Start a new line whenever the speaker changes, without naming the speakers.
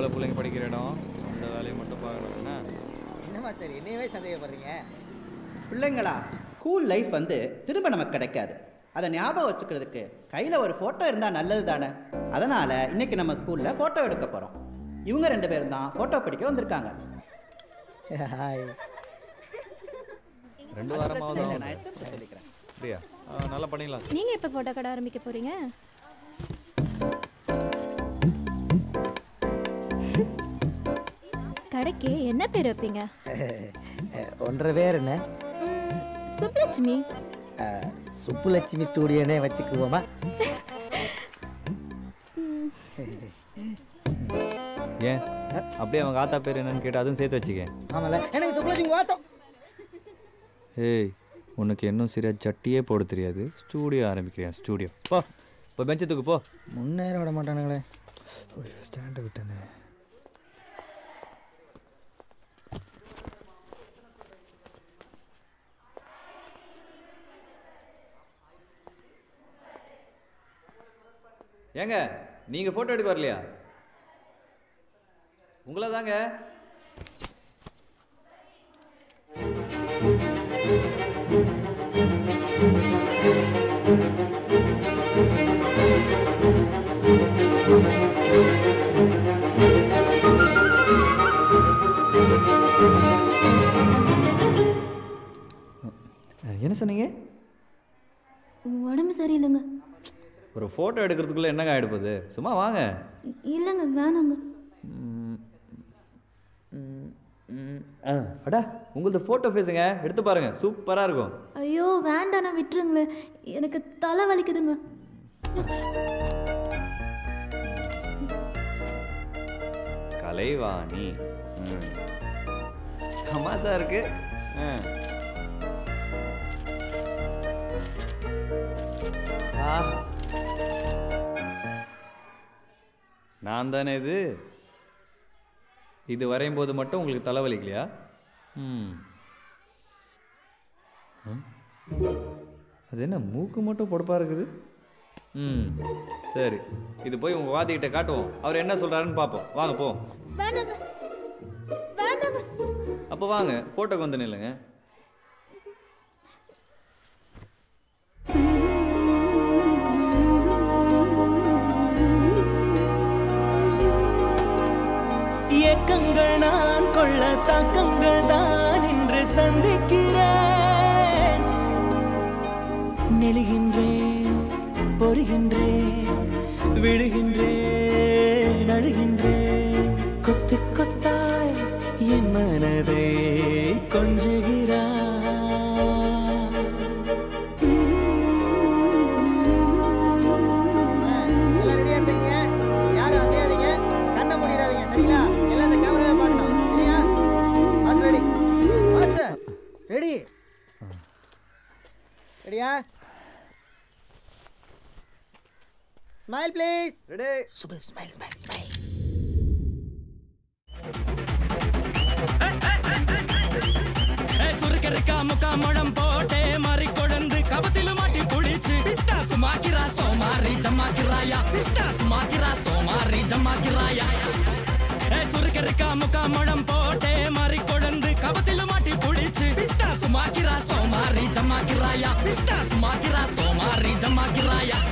பிள்ளைங்க படிக்கிற இடம் அந்த வேலையை மட்டும் பார்க்கணும் என்ன
என்னம்மா சார் என்னையவே சந்தேகப்படுறீங்க
பிள்ளைங்களா ஸ்கூல் லைஃப் வந்து திரும்ப நமக்கு கிடைக்காது அதை ஞாபகம் வச்சுக்கிறதுக்கு கையில் ஒரு ஃபோட்டோ இருந்தால் நல்லது தானே அதனால் இன்னைக்கு நம்ம ஸ்கூலில் ஃபோட்டோ எடுக்க போகிறோம் இவங்க ரெண்டு பேரும் தான் ஃபோட்டோ பிடிக்க வந்திருக்காங்க
ஹாய்
ரெண்டு
அது
வாரமாவது
பிரச்சனை இல்லை,
ஆகுது.
நான் HM கிட்ட சொல்லிக்கிறேன்
அப்படியா ஆ, நல்லா பண்ணிடலாம்
நீங்க எப்ப போட்டோ கடை ஆரம்பிக்க போறீங்க கடைக்கு என்ன பேர் வைப்பீங்க
ஒன்றரை பேர் என்ன
ம், சுப்புலட்சுமி
அஹ், சுப்புலட்சுமி ஸ்டூடியோனே வச்சுக்குவோமா
ஏன் அப்படியே அவங்க ஆத்தா பேர் என்னன்னு கேட்டு அதுவும் சேர்த்து வச்சுக்க
ஆமால எனக்கு சுப்புலட்சுமி பார்த்தோம்
ஏய் உனக்கு இன்னும் சரியா சட்டியே போட தெரியாது ஸ்டூடியோ ஆரம்பிக்கிறியா ஸ்டூடியோ போ இப்போ பெஞ்சத்துக்கு போ
முன்னேற விட மாட்டானுங்களே
ஸ்டாண்டை விட்டனே ஏங்க நீங்க போட்டோ எடுக்க வரலையா உங்களா தாங்க என்ன சொன்னீங்க
உடம்பு சரியில்லைங்க
ஒரு ஃபோட்டோ எடுக்கிறதுக்குள்ள என்னங்க ஆகிட போகுது சும்மா வாங்க
இல்லைங்க வேணாங்க
ஆ அடா உங்களது ஃபோட்டோ ஃபேஸுங்க எடுத்து பாருங்க சூப்பராக இருக்கும்
ஐயோ வேண்டாண்ணா விட்டுருங்களேன் எனக்கு தலை வலிக்குதுங்க
கலைவாணி ம். தமாசா இருக்கு ஆ. ஆ. நான் தானே இது இது வரையும் போது மட்டும் உங்களுக்கு தலைவலிக்கலையா ம் ம். அது என்ன மூக்கு மட்டும் பொடுப்பா இருக்குது ம் சரி இது போய் உங்கள் வாதிக்கிட்ட காட்டுவோம் அவர் என்ன சொல்கிறாருன்னு பார்ப்போம் வாங்க போ
வேணாங்க வேணாங்க
அப்போ வாங்க ஃபோட்டோக்கு வந்து நில்லுங்க
ஏக்கங்கள் நான் கொள்ள தாக்கங்கள் தான் இன்று சந்திக்கிறேன் நெழுகின்றேன் பொறுகின்றேன் விழுகின்றேன் அழுகின்றேன் கொத்து கொத்தாய் என் மனதை கொஞ்சுகிறாய்
எல்லாம் ரெடியா இருந்தீங்க யாரும் அசையாதீங்க கண்ணை மூடிடாதீங்க சரிங்களா எல்லாம் இந்த கேமராவை பார்க்கணும் சரியா பாஸ் ரெடி பாஸ் ரெடி ரெடியா smile please ready super smile smile smile
சுருக்கருக்கா முக்கா முழம் போட்டே மாறி கொழுந்து கபத்தில மாட்டி புடிச்சு பிஸ்தாசு மாக்கிறா சோமாரி ஜமாக்கிறாயா பிஸ்தாசு மாக்கிறா சோமாரி ஜமாக்கிறாயா சுருக்கருக்கா முக்கா முழம் போட்டே மாறி கொழுந்து கபத்தில மாட்டி புடிச்சு பிஸ்தாசு மாக்கிறா சோமாரி ஜமாக்கிறாயா பிஸ்தாசு மாக்கிறா சோமாரி ஜமாக்கிறாயா